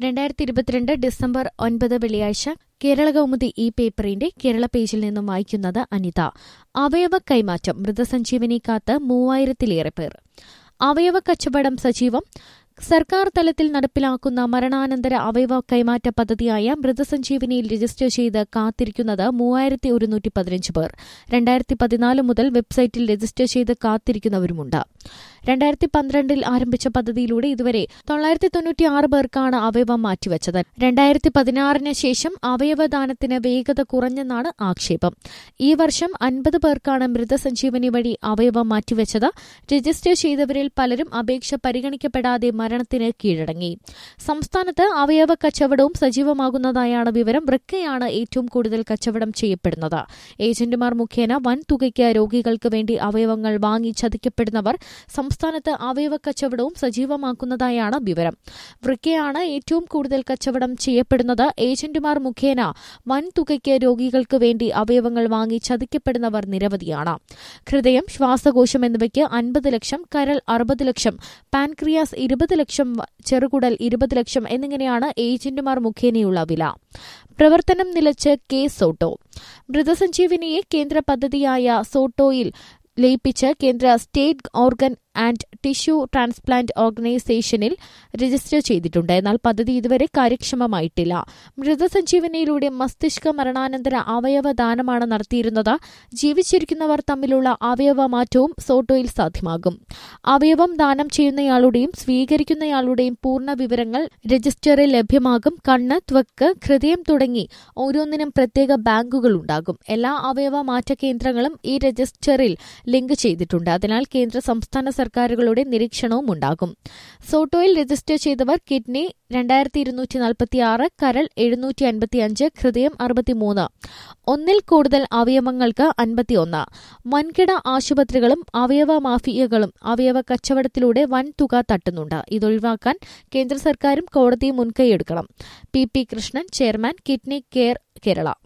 രണ്ടായിരത്തി ഇരുപത്തിരണ്ട് ഡിസംബർ ഒൻപത് വെള്ളിയാഴ്ച കേരള കൗമുദി ഈ പേപ്പറിന്റെ കേരള പേജിൽ നിന്നും വായിക്കുന്നത് അനിത അവയവ കൈമാറ്റം മൃതസഞ്ജീവനി കാത്ത് മൂവായിരത്തിലേറെ പേർ അവയവ കച്ചവടം സജീവം സർക്കാർ തലത്തിൽ നടപ്പിലാക്കുന്ന മരണാനന്തര അവയവ കൈമാറ്റ പദ്ധതിയായ മൃതസഞ്ജീവനിയിൽ രജിസ്റ്റർ ചെയ്ത് കാത്തിരിക്കുന്നത് മൂവായിരത്തി ഒരുന്നൂറ്റി പതിനഞ്ച് പേർ രണ്ടായിരത്തി പതിനാല് മുതൽ വെബ്സൈറ്റിൽ രജിസ്റ്റർ ചെയ്ത് കാത്തിരിക്കുന്നവരുമുണ്ട് രണ്ടായിരത്തി പന്ത്രണ്ടിൽ ആരംഭിച്ച പദ്ധതിയിലൂടെ ഇതുവരെ തൊള്ളായിരത്തി തൊണ്ണൂറ്റി ആറ് പേർക്കാണ് അവയവം മാറ്റിവച്ചത് രണ്ടായിരത്തി പതിനാറിന് ശേഷം അവയവദാനത്തിന് വേഗത കുറഞ്ഞെന്നാണ് ആക്ഷേപം ഈ വർഷം അൻപത് പേർക്കാണ് മൃതസഞ്ജീവനി വഴി അവയവം മാറ്റിവച്ചത് രജിസ്റ്റർ ചെയ്തവരിൽ പലരും അപേക്ഷ പരിഗണിക്കപ്പെടാതെ മരണത്തിന് കീഴടങ്ങി സംസ്ഥാനത്ത് അവയവ കച്ചവടവും സജീവമാകുന്നതായാണ് വിവരം വൃക്കയാണ് ഏറ്റവും കൂടുതൽ കച്ചവടം ചെയ്യപ്പെടുന്നത് ഏജന്റുമാർ മുഖേന വൻ തുകയ്ക്ക് രോഗികൾക്ക് വേണ്ടി അവയവങ്ങൾ വാങ്ങി ചതിക്കപ്പെടുന്നവർ സംസ്ഥാനത്ത് അവയവ കച്ചവടവും സജീവമാക്കുന്നതായാണ് വിവരം വൃക്കയാണ് ഏറ്റവും കൂടുതൽ കച്ചവടം ചെയ്യപ്പെടുന്നത് ഏജന്റുമാർ മുഖേന വൻ തുകയ്ക്ക് രോഗികൾക്ക് വേണ്ടി അവയവങ്ങൾ വാങ്ങി ചതിക്കപ്പെടുന്നവർ നിരവധിയാണ് ഹൃദയം ശ്വാസകോശം എന്നിവയ്ക്ക് അൻപത് ലക്ഷം കരൾ അറുപത് ലക്ഷം പാൻക്രിയാസ് ഇരുപത് ലക്ഷം ചെറുകുടൽ ഇരുപത് ലക്ഷം എന്നിങ്ങനെയാണ് ഏജന്റുമാർ മുഖേനയുള്ള വില പ്രവർത്തനം നിലച്ച് കെ സോട്ടോ മൃതസഞ്ജീവനിയെ കേന്ദ്ര പദ്ധതിയായ സോട്ടോയിൽ ലയിപ്പിച്ച് കേന്ദ്ര state organ and tissue transplant ഓർഗനൈസേഷനിൽ രജിസ്റ്റർ ചെയ്തിട്ടുണ്ട് എന്നാൽ പദ്ധതി ഇതുവരെ കാര്യക്ഷമമായിട്ടില്ല മൃതസഞ്ജീവനിയിലൂടെ മസ്തിഷ്ക മരണാനന്തര അവയവ ദാനമാണ് നടത്തിയിരുന്നത് ജീവിച്ചിരിക്കുന്നവർ തമ്മിലുള്ള അവയവ മാറ്റവും സോട്ടോയിൽ സാധ്യമാകും അവയവം ദാനം ചെയ്യുന്നയാളുടെയും സ്വീകരിക്കുന്നയാളുടെയും പൂർണ്ണ വിവരങ്ങൾ രജിസ്റ്ററിൽ ലഭ്യമാകും കണ്ണ് ത്വക്ക് ഹൃദയം തുടങ്ങി ഓരോന്നിനും പ്രത്യേക ബാങ്കുകൾ ഉണ്ടാകും എല്ലാ അവയവ മാറ്റ കേന്ദ്രങ്ങളും ഈ രജിസ്റ്ററിൽ ലിങ്ക് ചെയ്തിട്ടുണ്ട് അതിനാൽ കേന്ദ്ര സംസ്ഥാന സർക്കാരുകളുടെ നിരീക്ഷണവും ഉണ്ടാകും സോട്ടോയിൽ രജിസ്റ്റർ ചെയ്തവർ കിഡ്നി രണ്ടായിരത്തി ഇരുന്നൂറ്റി നാൽപ്പത്തിയാറ് കരൾ എഴുന്നൂറ്റി അൻപത്തിയഞ്ച് ഹൃദയം അറുപത്തിമൂന്ന് ഒന്നിൽ കൂടുതൽ അവയവങ്ങൾക്ക് അൻപത്തിയൊന്ന് വൻകിട ആശുപത്രികളും അവയവ മാഫിയകളും അവയവ കച്ചവടത്തിലൂടെ വൻ തുക തട്ടുന്നുണ്ട് ഇതൊഴിവാക്കാൻ കേന്ദ്ര സർക്കാരും കോടതിയും മുൻകൈയെടുക്കണം P P Krishnan chairman kidney care Kerala